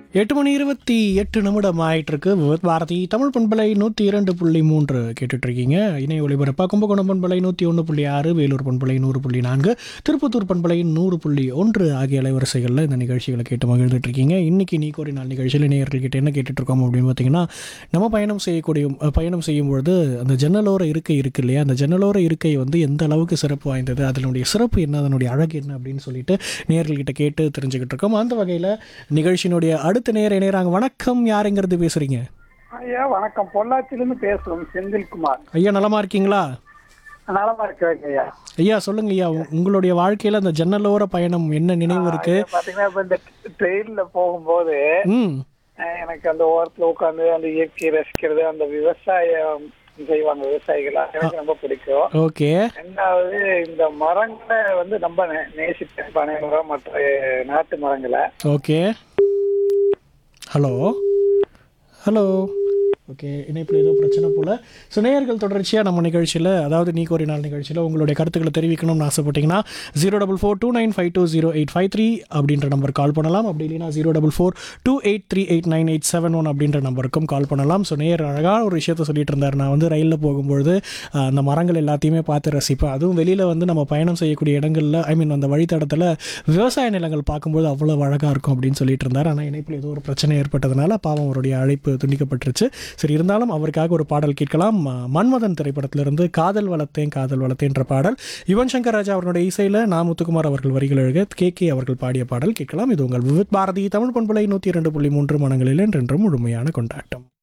எட்டு மணி இருபத்தி எட்டு நிமிடம் ஆயிட்டிருக்கு விவத் பாரதி தமிழ் பண்பலை நூற்றி இரண்டு புள்ளி மூன்று கேட்டுட்டு இருக்கீங்க இணைய ஒளிபரப்பா கும்பகோணம் பண்பலை நூற்றி ஒன்று புள்ளி ஆறு வேலூர் பண்பலை நூறு புள்ளி நான்கு திருப்பத்தூர் பண்பலை நூறு புள்ளி ஒன்று ஆகிய அலைவரிசைகளில் இந்த நிகழ்ச்சிகளை கேட்டு மகிழ்ந்துட்டு இருக்கீங்க இன்னைக்கு நீ ஒரு நாள் நிகழ்ச்சியில் நேயர்கள் கிட்ட என்ன கேட்டுட்டு இருக்கோம் அப்படின்னு பார்த்தீங்கன்னா நம்ம பயணம் செய்யக்கூடிய அஹ், பயணம் செய்யும் பொழுது அந்த ஜன்னலோர இருக்கை இருக்கு இல்லையா அந்த ஜன்னலோர இருக்கை வந்து எந்த அளவுக்கு சிறப்பு வாய்ந்தது அதனுடைய சிறப்பு என்ன அதனுடைய அழகு என்ன அப்படின்னு சொல்லிட்டு நேயர்கள்கிட்ட கேட்டு தெரிஞ்சுக்கிட்டு இருக்கோம் அந்த வகையில் நிகழ்ச்சியினுடைய அடுத்த நேர இணையறாங்க வணக்கம் யாருங்கிறது பேசுறீங்க ஐயா வணக்கம் பொள்ளாச்சியிலிருந்து பேசுறோம் செந்தில்குமார் ஐயா நலமா இருக்கீங்களா நலமா இருக்கிறேங்க ஐயா ஐயா சொல்லுங்க ஐயா உ- உங்களுடைய வாழ்க்கையில அந்த ஜன்னலோர பயணம் என்ன நினைவு இருக்கு ஐயா, பாத்தீங்கன்னா இப்ப இந்த ட்ரெயின்ல போகும்போது ம் அஹ், எனக்கு அந்த ஓரத்துல உட்காந்து அந்த இயற்கையை ரசிக்கிறது அந்த விவசாயம் செய்வாங்க விவசாயிகள் அது எனக்கு ரொம்ப பிடிக்கும் ஓகே ரெண்டாவது இந்த மரங்களை வந்து ரொம்ப நே- நேசிப்பேன் பனை மரம் மற்ற நாட்டு மரங்களை ஓகே ஹலோ ஹலோ ஓகே இணைப்பில் ஏதோ பிரச்சனை போல் ஸோ நேயர்கள் தொடர்ச்சியாக நம்ம நிகழ்ச்சியில் அதாவது நீ கோரி நாள் நிகழ்ச்சியில் உங்களுடைய கருத்துக்களை தெரிவிக்கணும்னு ஆசைப்பட்டீங்கன்னா zero double four two nine five two zero eight five three அப்படின்ற நம்பர் கால் பண்ணலாம் அப்படி இல்லைனா zero double four two eight three eight nine eight seven one அப்படின்ற நம்பருக்கும் கால் பண்ணலாம் ஸோ நேயர் அழகான ஒரு விஷயத்த சொல்லிட்டு இருந்தார் நான் வந்து ரயிலில் போகும்பொழுது ஆஹ், அந்த மரங்கள் எல்லாத்தையுமே பார்த்து ரசிப்பேன் அதுவும் வெளியில் வந்து நம்ம பயணம் செய்யக்கூடிய இடங்களில் ஐ மீன் அந்த வழித்தடத்தில் விவசாய நிலங்கள் பார்க்கும்போது அவ்வளோ அழகாக இருக்கும் அப்படின்னு சொல்லிட்டு இருந்தார் ஆனால் இணைப்பில் ஏதோ ஒரு பிரச்சனை ஏற்பட்டதுனால பாவம் அவருடைய அழைப்பு துண்டிக்கப்பட்டுருச்சு சரி இருந்தாலும் அவருக்காக ஒரு பாடல் கேட்கலாம் ம- மன்மதன் திரைப்படத்திலிருந்து காதல் வளர்த்தேன் காதல் வளர்த்தேன்ற பாடல் யுவன் சங்கர் ராஜா அவருடைய இசையில் நா முத்துக்குமார் அவர்கள் வரிகள் எழுக கே கே அவர்கள் பாடிய பாடல் கேட்கலாம் இது உங்கள் விவித் பாரதி தமிழ் பண்பலை நூற்றி இரண்டு புள்ளி மூன்று மனங்களில் என்றென்றும் முழுமையான கொண்டாட்டம்